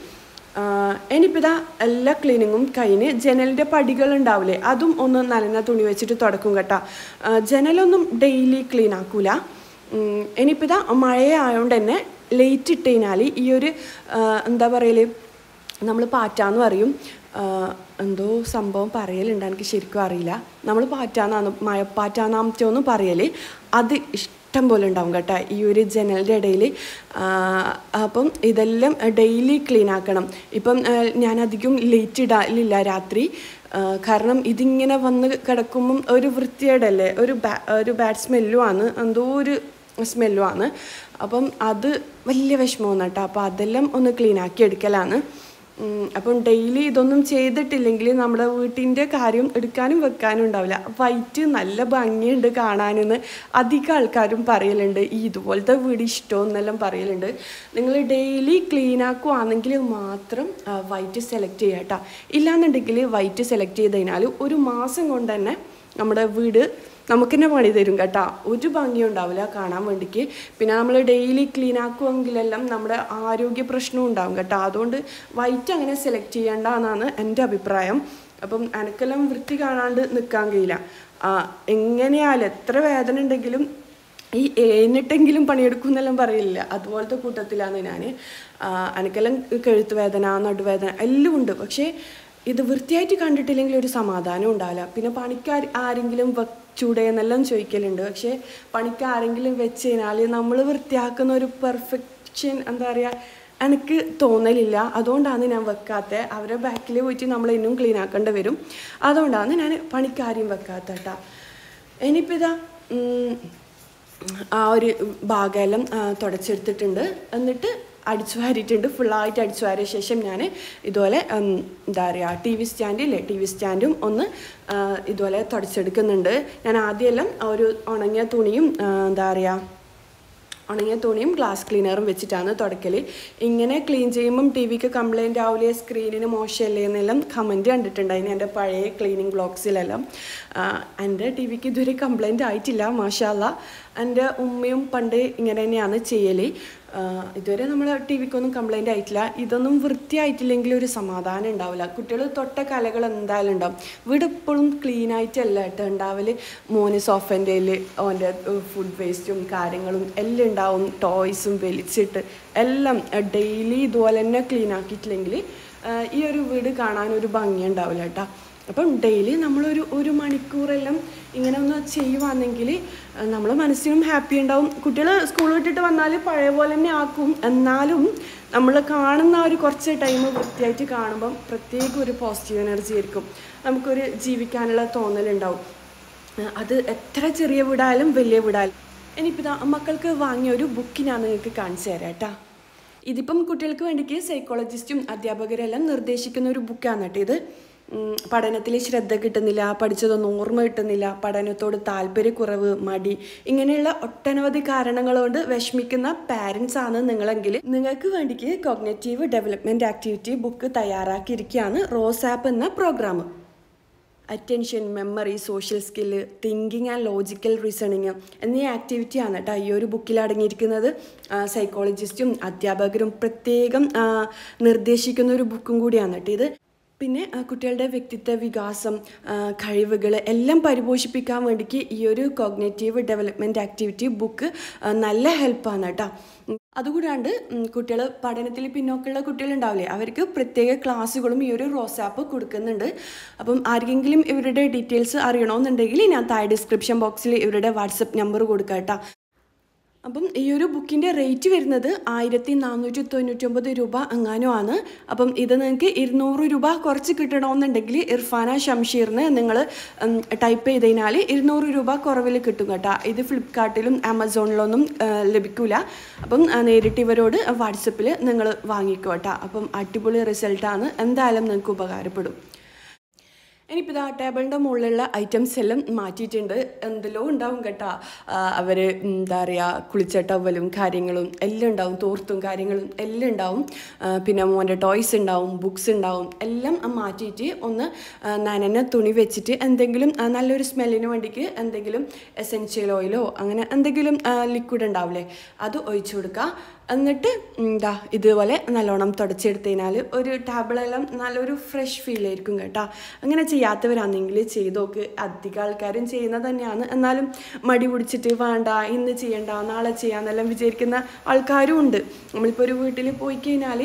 ഇനിയിപ്പോൾ ഇതാ എല്ലാ ക്ലീനിങ്ങും കഴിഞ്ഞ് ജനലിൻ്റെ പടികൾ ഉണ്ടാവില്ലേ അതും ഒന്ന് നനഞ്ഞ തുണി വെച്ചിട്ട് തുടക്കും കേട്ടോ ആ, ജനലൊന്നും ഡെയിലി ക്ലീൻ ആക്കൂല ഉം, ഇനിയിപ്പോൾ ഇതാ മഴയായതുകൊണ്ട് തന്നെ ലേറ്റ് ഇട്ട് കഴിഞ്ഞാൽ ഈ ഒരു ആ, എന്താ പറയല് നമ്മൾ പാറ്റാന്ന് പറയും ആ, എന്തോ സംഭവം പറയലുണ്ട് എനിക്ക് ശരിക്കും അറിയില്ല നമ്മൾ പാറ്റാന്നാണ് മഴപ്പാറ്റാന്നാമറ്റോന്ന് പറയല് അത് ഇഷ്ടം പോലെ ഉണ്ടാവും കേട്ടോ ഈ ഒരു ജനലിൻ്റെ ഇടയിൽ അപ്പം ഇതെല്ലാം ഡെയിലി ക്ലീൻ ആക്കണം ഇപ്പം ആ, ഞാൻ അധികം ലേറ്റ് ഇടാലില്ല രാത്രി ആ, കാരണം ഇതിങ്ങനെ വന്ന് കിടക്കുമ്പം ഒരു വൃത്തിയേടല്ലേ ഒരു ബാ ഒരു ബാഡ് സ്മെല്ലും ആണ് എന്തോ ഒരു സ്മെല്ലും ആണ് അപ്പം അത് വലിയ വിഷമമാണ് കേട്ടോ അപ്പോൾ അതെല്ലാം ഒന്ന് ക്ലീൻ ആക്കി എടുക്കലാണ് ഉം, അപ്പം ഡെയിലി ഇതൊന്നും ചെയ്തിട്ടില്ലെങ്കിൽ നമ്മുടെ വീട്ടിൻ്റെ കാര്യം എടുക്കാനും വെക്കാനും ഉണ്ടാവില്ല വൈറ്റ് നല്ല ഭംഗിയുണ്ട് കാണാനെന്ന് അധികം ആൾക്കാരും പറയലുണ്ട് ഈ ഇതുപോലത്തെ വീട് ഇഷ്ടമെന്നെല്ലാം പറയലുണ്ട് നിങ്ങൾ ഡെയിലി ക്ലീൻ ആക്കുവാണെങ്കിൽ മാത്രം വൈറ്റ് സെലക്ട് ചെയ്യുക കേട്ടോ ഇല്ലാന്നുണ്ടെങ്കിൽ വൈറ്റ് സെലക്ട് ചെയ്ത് കഴിഞ്ഞാൽ ഒരു മാസം കൊണ്ട് തന്നെ നമ്മുടെ വീട് നമുക്ക് തന്നെ പണി തരും കേട്ടോ ഒരു ഭംഗിയും ഉണ്ടാവില്ല കാണാൻ വേണ്ടിക്ക് പിന്നെ നമ്മൾ ഡെയിലി ക്ലീൻ ആക്കുമെങ്കിലെല്ലാം നമ്മുടെ ആരോഗ്യ പ്രശ്നവും ഉണ്ടാവും കേട്ടോ അതുകൊണ്ട് വൈറ്റ് അങ്ങനെ സെലക്ട് ചെയ്യേണ്ട എന്നാണ് എൻ്റെ അഭിപ്രായം അപ്പം എനക്കെല്ലാം വൃത്തി കാണാണ്ട് നിൽക്കാൻ കഴിയില്ല ആ, എങ്ങനെയാലും എത്ര വേദന ഉണ്ടെങ്കിലും ഈ ഏന്നിട്ടെങ്കിലും പണിയെടുക്കും എന്നെല്ലാം പറയില്ല അതുപോലത്തെ കൂട്ടത്തിലാണ് ഞാൻ എനിക്കെല്ലാം കഴുത്ത് വേദന നടുവേദന എല്ലാം ഉണ്ട് പക്ഷേ ഇത് വൃത്തിയായിട്ട് കണ്ടിട്ടില്ലെങ്കിൽ ഒരു സമാധാനം ഉണ്ടാവില്ല പിന്നെ പണിക്കാർ ആരെങ്കിലും വെച്ചൂടെ എന്നെല്ലാം ചോദിക്കലുണ്ട് പക്ഷേ പണിക്ക് ആരെങ്കിലും വെച്ച് കഴിഞ്ഞാൽ നമ്മൾ വൃത്തിയാക്കുന്ന ഒരു പെർഫെക്ഷൻ എന്താ പറയുക എനിക്ക് തോന്നലില്ല അതുകൊണ്ടാണ് ഞാൻ വെക്കാത്തത് അവരെ ബാക്കിൽ പോയിട്ട് നമ്മൾ ഇന്നും ക്ലീൻ ആക്കേണ്ടി വരും അതുകൊണ്ടാണ് ഞാൻ പണിക്കാരെയും വെക്കാത്ത കേട്ടോ ഇനിയിപ്പോൾ ഇതാ ഉം, ആ ഒരു ഭാഗമെല്ലാം ആ, തുടച്ചെടുത്തിട്ടുണ്ട് എന്നിട്ട് അടിച്ചു വാരിയിട്ടുണ്ട് ഫുള്ളായിട്ട് അടിച്ചു വാരിയ ശേഷം ഞാൻ ഇതുപോലെ ഉം, എന്താ പറയുക ടി വി സ്റ്റാൻഡ് ഇല്ലേ ടി വി സ്റ്റാൻഡും ഒന്ന് ആ, ഇതുപോലെ തുടച്ചെടുക്കുന്നുണ്ട് ഞാൻ ആദ്യമെല്ലാം ഒരു ഉണങ്ങിയ തുണിയും ആ, എന്താ പറയുക ഉണങ്ങിയ തുണിയും ഗ്ലാസ് ക്ലീനറും വെച്ചിട്ടാണ് തുടക്കൽ ഇങ്ങനെ ക്ലീൻ ചെയ്യുമ്പം ടി വിക്ക് കംപ്ലൈൻറ്റ് ആവില്ലേ സ്ക്രീനിന് മോശമല്ലേ എന്നെല്ലാം കമൻറ്റ് കണ്ടിട്ടുണ്ടായിരുന്നു എൻ്റെ പഴയ ക്ലീനിങ് ബ്ലോഗ്സിലെല്ലാം എൻ്റെ ടി വിക്ക് ഇതുവരെ കംപ്ലൈൻറ്റ് ആയിട്ടില്ല മാഷാല്ല എൻ്റെ ഉമ്മയും പണ്ട് ഇങ്ങനെ തന്നെയാണ് ചെയ്യൽ ഇതുവരെ നമ്മൾ ടി വിക്കൊന്നും കംപ്ലൈൻറ്റ് ആയിട്ടില്ല ഇതൊന്നും വൃത്തിയായിട്ടില്ലെങ്കിൽ ഒരു സമാധാനം ഉണ്ടാവില്ല കുട്ടികൾ തൊട്ട കലകൾ എന്തായാലും ഉണ്ടാവും വീട് എപ്പോഴും ക്ലീൻ ആയിട്ടല്ല കേട്ടോ ഉണ്ടാവല് മോന് സോഫൻ്റെ ഓൻ്റെ ഫുഡ് വേസ്റ്റും കാര്യങ്ങളും എല്ലാം ഉണ്ടാവും ടോയ്സും വലിച്ചിട്ട് എല്ലാം ഡെയിലി ഇതുപോലെ തന്നെ ക്ലീൻ ആക്കിയിട്ടില്ലെങ്കിൽ ഈ ഒരു വീട് കാണാൻ ഒരു ഭംഗി ഉണ്ടാവില്ല കേട്ടോ അപ്പം ഡെയിലി നമ്മളൊരു ഒരു മണിക്കൂറെല്ലാം ഇങ്ങനെ ഒന്ന് ചെയ്യുവാണെങ്കിൽ നമ്മളെ മനസ്സിനും ഹാപ്പി ഉണ്ടാവും കുട്ടികൾ സ്കൂൾ വിട്ടിട്ട് വന്നാൽ പഴയ പോലെ തന്നെ ആക്കും എന്നാലും നമ്മൾ കാണുന്ന ആ ഒരു കുറച്ച് ടൈം വൃത്തിയായിട്ട് കാണുമ്പം പ്രത്യേക ഒരു പോസിറ്റീവ് എനർജി ആയിരിക്കും നമുക്കൊരു ജീവിക്കാനുള്ള തോന്നലുണ്ടാവും ആ, അത് എത്ര ചെറിയ വീടായാലും വലിയ വീടായാലും ഇനിയിപ്പോൾ ഇതാ മക്കൾക്ക് വാങ്ങിയ ഒരു ബുക്ക് ഞാൻ നിങ്ങൾക്ക് കാണിച്ചു തരാം കേട്ടോ ഇതിപ്പം കുട്ടികൾക്ക് വേണ്ടിക്ക് സൈക്കോളജിസ്റ്റും അധ്യാപകരെല്ലാം നിർദ്ദേശിക്കുന്ന ഒരു ബുക്കാണ് കേട്ടോ ഇത് പഠനത്തിൽ ശ്രദ്ധ കിട്ടുന്നില്ല പഠിച്ചതൊന്നും ഓർമ്മ കിട്ടുന്നില്ല പഠനത്തോട് താല്പര്യക്കുറവ് മടി ഇങ്ങനെയുള്ള ഒട്ടനവധി കാരണങ്ങൾ കൊണ്ട് വിഷമിക്കുന്ന പാരൻസ് ആണ് നിങ്ങളെങ്കിൽ നിങ്ങൾക്ക് വേണ്ടിക്ക് കോഗ്നറ്റീവ് ഡെവലപ്മെൻറ്റ് ആക്ടിവിറ്റി ബുക്ക് തയ്യാറാക്കിയിരിക്കുകയാണ് റോസ് ആപ്പ് എന്ന program attention memory social skill thinking and logical reasoning എന്നീ ആക്ടിവിറ്റിയാണ് കേട്ടോ ഈ ഒരു ബുക്കിൽ അടങ്ങിയിരിക്കുന്നത് സൈക്കോളജിസ്റ്റും അധ്യാപകരും പ്രത്യേകം ആ, നിർദ്ദേശിക്കുന്ന ഒരു ബുക്കും കൂടിയാണ് കേട്ടോ ഇത് പിന്നെ ആ, കുട്ടികളുടെ വ്യക്തിത്വ വികാസം കഴിവുകൾ എല്ലാം പരിപോഷിപ്പിക്കാൻ വേണ്ടിക്ക് ഈ ഒരു കോഗ്നേറ്റീവ് ഡെവലപ്മെൻറ്റ് ആക്ടിവിറ്റി ബുക്ക് നല്ല ഹെൽപ്പാണ് കേട്ടോ ഉം, അതുകൂടാണ്ട് കുട്ടികൾ പഠനത്തിൽ പിന്നോക്കമുള്ള കുട്ടികളുണ്ടാവില്ലേ അവർക്ക് പ്രത്യേക ക്ലാസ്സുകളും ഈ ഒരു റോസാപ്പ് കൊടുക്കുന്നുണ്ട് അപ്പം ആർക്കെങ്കിലും ഇവരുടെ ഡീറ്റെയിൽസ് അറിയണമെന്നുണ്ടെങ്കിൽ ഞാൻ താഴെ ഡിസ്ക്രിപ്ഷൻ ബോക്സിൽ ഇവരുടെ വാട്സപ്പ് നമ്പർ കൊടുക്കാം കേട്ടോ അപ്പം ഈ ഒരു ബുക്കിൻ്റെ റേറ്റ് വരുന്നത് ആയിരത്തി നാനൂറ്റി തൊണ്ണൂറ്റൊമ്പത് രൂപ അങ്ങാനും ആണ് അപ്പം ഇത് നിങ്ങൾക്ക് ഇരുന്നൂറ് രൂപ കുറച്ച് കിട്ടണമെന്നുണ്ടെങ്കിൽ ഇർഫാന ഷംഷീറിന് നിങ്ങൾ ടൈപ്പ് ചെയ്ത് കഴിഞ്ഞാൽ ഇരുന്നൂറ് രൂപ കുറവിൽ കിട്ടും കേട്ടോ ഇത് ഫ്ലിപ്കാർട്ടിലും ആമസോണിലൊന്നും ആ, ലഭിക്കില്ല അപ്പം ആ, നേരിട്ട് ഇവരോട് വാട്സപ്പിൽ നിങ്ങൾ വാങ്ങിക്കോ കേട്ടോ അപ്പം അടിപൊളി റിസൾട്ടാണ് എന്തായാലും നിങ്ങൾക്ക് ഉപകാരപ്പെടും ഇനിയിപ്പോൾ ഇതാ ടേബിളിൻ്റെ മുകളിലുള്ള ഐറ്റംസ് എല്ലാം മാറ്റിയിട്ടുണ്ട് എന്തെല്ലോ ഉണ്ടാവും കേട്ടോ അവർ എന്താ പറയുക കുളിച്ച ടവലും കാര്യങ്ങളും എല്ലാം ഉണ്ടാവും തോർത്തും കാര്യങ്ങളും എല്ലാം ഉണ്ടാവും ആ, പിന്നെ മോൻ്റെ ടോയ്സ് ഉണ്ടാവും ബുക്സ് ഉണ്ടാവും എല്ലാം മാറ്റിയിട്ട് ഒന്ന് ആ, നനഞ്ഞ തുണി വെച്ചിട്ട് എന്തെങ്കിലും ആ, നല്ലൊരു സ്മെല്ലിന് വേണ്ടിക്ക് എന്തെങ്കിലും എസെൻഷ്യൽ ഓയിലോ അങ്ങനെ എന്തെങ്കിലും ലിക്വിഡ് ഉണ്ടാവില്ലേ അത് ഒഴിച്ചു കൊടുക്കുക എന്നിട്ട് എന്താ ഇതുപോലെ നല്ലോണം തുടച്ചെടുത്ത് കഴിഞ്ഞാൽ ഒരു ടാബിളെല്ലാം നല്ലൊരു ഫ്രഷ് ഫീൽ ആയിരിക്കും കേട്ടോ അങ്ങനെ ചെയ്യാത്തവരാണെങ്കിൽ ചെയ്ത് നോക്ക് അധികം ആൾക്കാരും ചെയ്യുന്നത് തന്നെയാണ് എന്നാലും മടി പിടിച്ചിട്ട് വേണ്ട ഇന്ന് ചെയ്യണ്ട നാളെ ചെയ്യാന്നെല്ലാം വിചാരിക്കുന്ന ആൾക്കാരും ഉണ്ട് നമ്മളിപ്പോൾ ഒരു വീട്ടിൽ പോയി കഴിഞ്ഞാൽ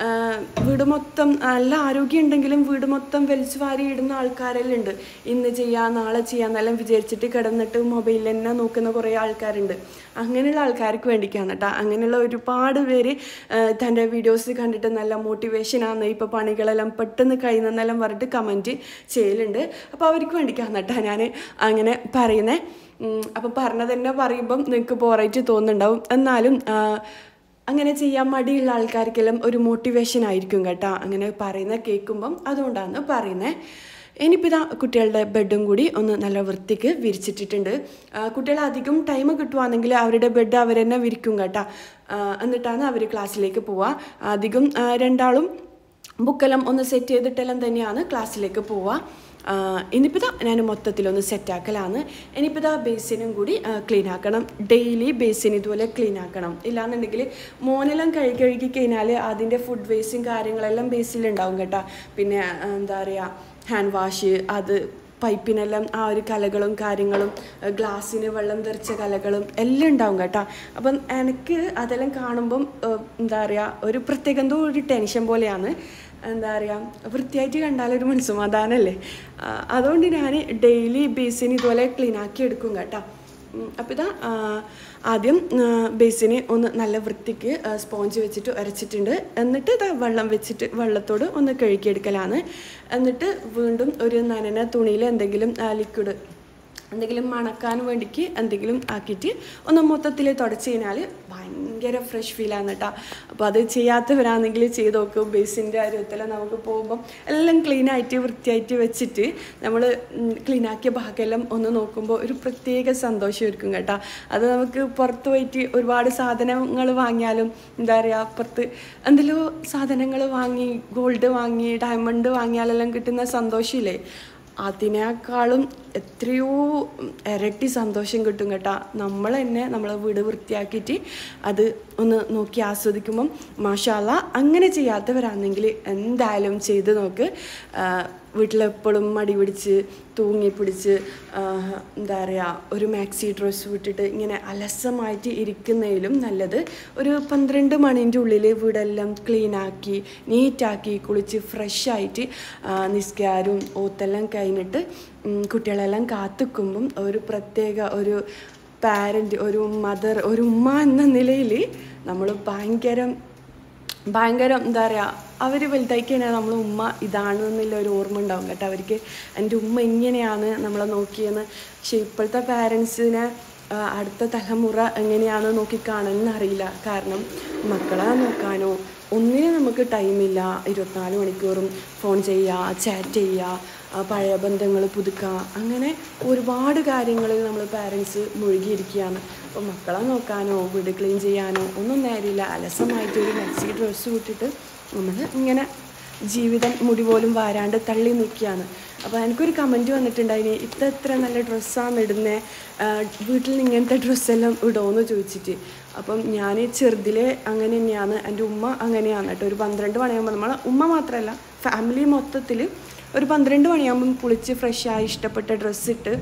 വീട് മൊത്തം നല്ല ആരോഗ്യം ഉണ്ടെങ്കിലും വീട് മൊത്തം വലിച്ചു വാരി ഇടുന്ന ആൾക്കാരെല്ലാം ഉണ്ട് ഇന്ന് ചെയ്യാം നാളെ ചെയ്യാന്നെല്ലാം വിചാരിച്ചിട്ട് കിടന്നിട്ട് മൊബൈലിൽ തന്നെ നോക്കുന്ന കുറേ ആൾക്കാരുണ്ട് അങ്ങനെയുള്ള ആൾക്കാർക്ക് വേണ്ടിയിട്ടാണ് കേട്ടോ അങ്ങനെയുള്ള ഒരുപാട് പേര് തൻ്റെ വീഡിയോസ് കണ്ടിട്ട് നല്ല മോട്ടിവേഷനാണ് ഇപ്പോൾ പണികളെല്ലാം പെട്ടെന്ന് കഴിയുന്നെല്ലാം പറഞ്ഞിട്ട് കമൻറ്റ് ചെയ്യലുണ്ട് അപ്പോൾ അവർക്ക് വേണ്ടിയിട്ടാണ് കേട്ടോ ഞാൻ അങ്ങനെ പറയുന്നത് അപ്പം പറഞ്ഞത് തന്നെ പറയുമ്പം നിങ്ങൾക്ക് ബോറായിട്ട് തോന്നുന്നുണ്ടാവും എന്നാലും ആ, അങ്ങനെ ചെയ്യാൻ മടിയുള്ള ആൾക്കാർക്കെല്ലാം ഒരു മോട്ടിവേഷൻ ആയിരിക്കും കേട്ടോ അങ്ങനെ പറയുന്ന കേൾക്കുമ്പം അതുകൊണ്ടാണ് പറയുന്നത് ഇനിയിപ്പോൾ ഇതാ കുട്ടികളുടെ ബെഡും കൂടി ഒന്ന് നല്ല വൃത്തിക്ക് വിരിച്ചിട്ടിട്ടുണ്ട് ആ, കുട്ടികൾ അധികം ടൈം കിട്ടുവാണെങ്കിൽ അവരുടെ ബെഡ് അവർ തന്നെ വിരിക്കും കേട്ടോ ആ, എന്നിട്ടാണ് അവർ ക്ലാസ്സിലേക്ക് പോവുക അധികം ആ, രണ്ടാളും ബുക്കെല്ലാം ഒന്ന് സെറ്റ് ചെയ്തിട്ടെല്ലാം തന്നെയാണ് ക്ലാസ്സിലേക്ക് പോവുക ഇനിയിപ്പോൾ ഇതാ ഞാൻ മൊത്തത്തിലൊന്ന് സെറ്റാക്കലാണ് ഇനിയിപ്പോൾ ഇതാ ബേസിനും കൂടി ക്ലീൻ ആക്കണം ഡെയിലി ബേസിൻ ഇതുപോലെ ക്ലീൻ ആക്കണം ഇല്ലാന്നുണ്ടെങ്കിൽ മോനെല്ലാം കഴുകി കഴുകി കഴിഞ്ഞാൽ അതിൻ്റെ ഫുഡ് വേസ്റ്റും കാര്യങ്ങളെല്ലാം ബേസിലുണ്ടാവും കേട്ടോ പിന്നെ ആ, എന്താ പറയുക ഹാൻഡ് വാഷ് അത് പൈപ്പിനെല്ലാം ആ ഒരു കലകളും കാര്യങ്ങളും ഗ്ലാസ്സിന് വെള്ളം തെറിച്ച കലകളും എല്ലാം ഉണ്ടാവും കേട്ടോ അപ്പം എനിക്ക് അതെല്ലാം കാണുമ്പം ഏഹ്, എന്താ പറയുക ഒരു പ്രത്യേക എന്തോ ഒരു ടെൻഷൻ പോലെയാണ് എന്താ പറയുക വൃത്തിയായിട്ട് കണ്ടാലൊരു മനസ്സമാധാനമല്ലേ ആ, അതുകൊണ്ട് ഞാൻ ഡെയിലി ബേസിന് ഇതുപോലെ ക്ലീൻ ആക്കി എടുക്കും കേട്ടോ അപ്പോൾ ഇതാ ആ, ആദ്യം ആ, ബേസിനെ ഒന്ന് നല്ല വൃത്തിക്ക് ആ, സ്പോഞ്ച് വെച്ചിട്ട് ഉരച്ചിട്ടുണ്ട് എന്നിട്ട് ഇതാ വെള്ളം വെച്ചിട്ട് വെള്ളത്തോട് ഒന്ന് കഴുകിയെടുക്കലാണ് എന്നിട്ട് വീണ്ടും ഒരു നനന തുണിയിൽ എന്തെങ്കിലും ലിക്വിഡ് എന്തെങ്കിലും മണക്കാൻ വേണ്ടിക്ക് എന്തെങ്കിലും ആക്കിയിട്ട് ഒന്ന് മൊത്തത്തിൽ തുടച്ച് കഴിഞ്ഞാൽ ഭയങ്കര ഫ്രഷ് ഫീലാണ് കേട്ടോ അപ്പോൾ അത് ചെയ്യാത്തവരാണെങ്കിൽ ചെയ്ത് നോക്കും ബേസിൻ്റെ കാര്യത്തിലും നമുക്ക് പോകുമ്പം എല്ലാം ക്ലീൻ ആയിട്ട് വൃത്തിയായിട്ട് വെച്ചിട്ട് നമ്മൾ ക്ലീൻ ആക്കിയ ഭാഗമെല്ലാം ഒന്ന് നോക്കുമ്പോൾ ഒരു പ്രത്യേക സന്തോഷമായിരിക്കും കേട്ടോ അത് നമുക്ക് പുറത്ത് പോയിട്ട് ഒരുപാട് സാധനങ്ങൾ വാങ്ങിയാലും എന്താ പറയുക പുറത്ത് എന്തെല്ലോ സാധനങ്ങൾ വാങ്ങി ഗോൾഡ് വാങ്ങി ഡയമണ്ട് വാങ്ങിയാലെല്ലാം കിട്ടുന്ന സന്തോഷമില്ലേ അതിനേക്കാളും എത്രയോ ഇരട്ടി സന്തോഷം കിട്ടും കേട്ടോ നമ്മൾ തന്നെ നമ്മളെ വീട് വൃത്തിയാക്കിയിട്ട് അത് ഒന്ന് നോക്കി ആസ്വദിക്കുമ്പം മാഷാല്ല അങ്ങനെ ചെയ്യാത്തവരാണെങ്കിൽ എന്തായാലും ചെയ്ത് നോക്ക് ആ, വീട്ടിലെപ്പോഴും മടി പിടിച്ച് തൂങ്ങി പിടിച്ച് ആ, എന്താ പറയുക ഒരു മാക്സി ഡ്രസ്സ് വിട്ടിട്ട് ഇങ്ങനെ അലസമായിട്ട് ഇരിക്കുന്നതിലും നല്ലത് ഒരു പന്ത്രണ്ട് മണീൻ്റെ ഉള്ളിൽ വീടെല്ലാം ക്ലീനാക്കി നീറ്റാക്കി കുളിച്ച് ഫ്രഷായിട്ട് നിസ്കാരവും ഓത്തെല്ലാം കഴിഞ്ഞിട്ട് ഉം, കുട്ടികളെല്ലാം കാത്തുക്കുമ്പം ഒരു പ്രത്യേക ഒരു പാരൻറ്റ് ഒരു മദർ ഒരു ഉമ്മ എന്ന നിലയിൽ നമ്മൾ ഭയങ്കര ഭയങ്കര എന്താ പറയുക അവർ വലുതായി കഴിഞ്ഞാൽ നമ്മൾ ഉമ്മ ഇതാണ് എന്നുള്ള ഒരു ഓർമ്മ ഉണ്ടാവും കേട്ടോ അവർക്ക് എൻ്റെ ഉമ്മ ഇങ്ങനെയാണ് നമ്മളെ നോക്കിയെന്ന് പക്ഷെ ഇപ്പോഴത്തെ പാരൻസിനെ അടുത്ത തലമുറ എങ്ങനെയാണ് നോക്കിക്കാണെന്ന് അറിയില്ല കാരണം മക്കളെ നോക്കാനോ ഒന്നിനും നമുക്ക് ടൈമില്ല ഇരുപത്തിനാല് മണിക്കൂറും ഫോൺ ചെയ്യുക ചാറ്റ് ചെയ്യുക ആ പഴയ ബന്ധങ്ങൾ പുതുക്കുക അങ്ങനെ ഒരുപാട് കാര്യങ്ങളിൽ നമ്മൾ പാരൻസ് മുഴുകിയിരിക്കുകയാണ് അപ്പോൾ മക്കളെ നോക്കാനോ വീട് ക്ലീൻ ചെയ്യാനോ ഒന്നും നേരില്ല അലസമായിട്ട് ഒരു മാക്സി ഡ്രസ്സ് വിട്ടിട്ട് നമ്മൾ ഇങ്ങനെ ജീവിതം മുടി പോലും വാരാണ്ട് തള്ളി നിൽക്കുകയാണ് അപ്പോൾ എനിക്കൊരു കമൻറ്റ് വന്നിട്ടുണ്ടായിനി ഇത്ര എത്ര നല്ല ഡ്രസ്സാണ് ഇടുന്നത് വീട്ടിൽ നിന്ന് ഇങ്ങനത്തെ ഡ്രസ്സെല്ലാം ഇടുമോയെന്ന് ചോദിച്ചിട്ട് അപ്പം ഞാൻ ചെറുതിലെ അങ്ങനെ തന്നെയാണ് എൻ്റെ ഉമ്മ അങ്ങനെയാണ് കേട്ടോ ഒരു പന്ത്രണ്ട് മണിയാകുമ്പോൾ നമ്മളെ ഉമ്മ മാത്രമല്ല ഫാമിലി മൊത്തത്തിൽ ഒരു പന്ത്രണ്ട് മണിയാകുമ്പം കുളിച്ച് ഫ്രഷായി ഇഷ്ടപ്പെട്ട ഡ്രസ്സിട്ട്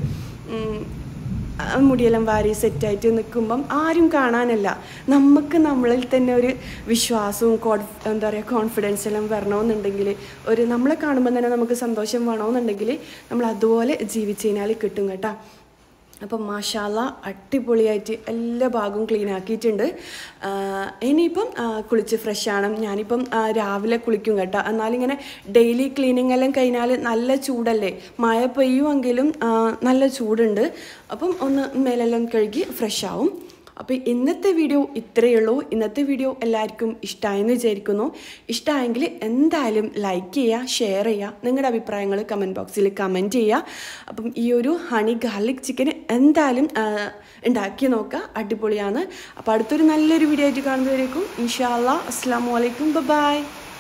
ആ മുടിയെല്ലാം വാരി സെറ്റായിട്ട് നിൽക്കുമ്പം ആരും കാണാനല്ല നമുക്ക് നമ്മളിൽ തന്നെ ഒരു വിശ്വാസവും കോഡ് എന്താ പറയുക കോൺഫിഡൻസ് എല്ലാം വരണമെന്നുണ്ടെങ്കിൽ ഒരു നമ്മളെ കാണുമ്പോൾ തന്നെ നമുക്ക് സന്തോഷം വേണമെന്നുണ്ടെങ്കിൽ നമ്മൾ അതുപോലെ ജീവിച്ചു കഴിഞ്ഞാൽ കിട്ടും കേട്ടോ അപ്പം മാഷാല അടിപൊളിയായിട്ട് എല്ലാ ഭാഗവും ക്ലീൻ ആക്കിയിട്ടുണ്ട് ആഹ് ഇനിയിപ്പം ആഹ് കുളിച്ച് ഫ്രഷ് ആണ് ഞാനിപ്പം ആഹ് രാവിലെ കുളിക്കും കേട്ടോ എന്നാലിങ്ങനെ ഡെയിലി ക്ലീനിങ് എല്ലാം കഴിഞ്ഞാൽ നല്ല ചൂടല്ലേ മഴ പെയ്യുമെങ്കിലും ആഹ് നല്ല ചൂടുണ്ട് അപ്പം ഒന്ന് മേലെല്ലാം കഴുകി ഫ്രഷ് ആവും അപ്പോൾ ഇന്നത്തെ വീഡിയോ ഇത്രയേ ഉള്ളൂ ഇന്നത്തെ വീഡിയോ എല്ലാവർക്കും ഇഷ്ടമായെന്ന് വിചാരിക്കുന്നു ഇഷ്ടമായെങ്കിൽ എന്തായാലും ലൈക്ക് ചെയ്യുക ഷെയർ ചെയ്യുക നിങ്ങളുടെ അഭിപ്രായങ്ങൾ കമൻറ്റ് ബോക്സിൽ കമൻറ്റ് ചെയ്യുക അപ്പം ഈ ഒരു ഹണി ഗാർലിക് ചിക്കൻ എന്തായാലും ആ, ഉണ്ടാക്കി നോക്കുക അടിപൊളിയാണ് അപ്പോൾ അടുത്തൊരു നല്ലൊരു വീഡിയോ ആയിട്ട് കാണുന്നവരേക്കും ഇൻഷാ അല്ലാ അസ്സാം വലൈക്കും ബൈ